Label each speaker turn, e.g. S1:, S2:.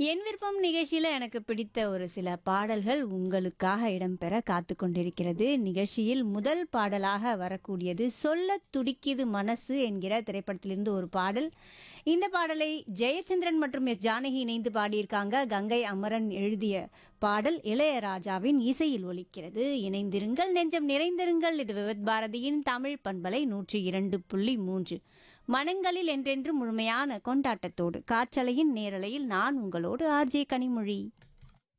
S1: என் விருப்பம் நிகழ்ச்சியில் எனக்கு பிடித்த ஒரு சில பாடல்கள் உங்களுக்காக இடம்பெற காத்து கொண்டிருக்கிறது நிகழ்ச்சியில் முதல் பாடலாக வரக்கூடியது சொல்ல துடிக்குது மனசு என்கிற திரைப்படத்திலிருந்து ஒரு பாடல் இந்த பாடலை ஜெயச்சந்திரன் மற்றும் எஸ் ஜானகி இணைந்து பாடியிருக்காங்க கங்கை அமரன் எழுதிய பாடல் இளையராஜாவின் இசையில் ஒலிக்கிறது இணைந்திருங்கள் நெஞ்சம் நிறைந்திருங்கள் இது விவத் பாரதியின் தமிழ் பண்பலை நூற்றி இரண்டு புள்ளி மூன்று மனங்களில் என்றென்று முழுமையான கொண்டாட்டத்தோடு காற்றலையின் நேரலையில் நான் உங்களோடு ஆர்ஜே கனிமொழி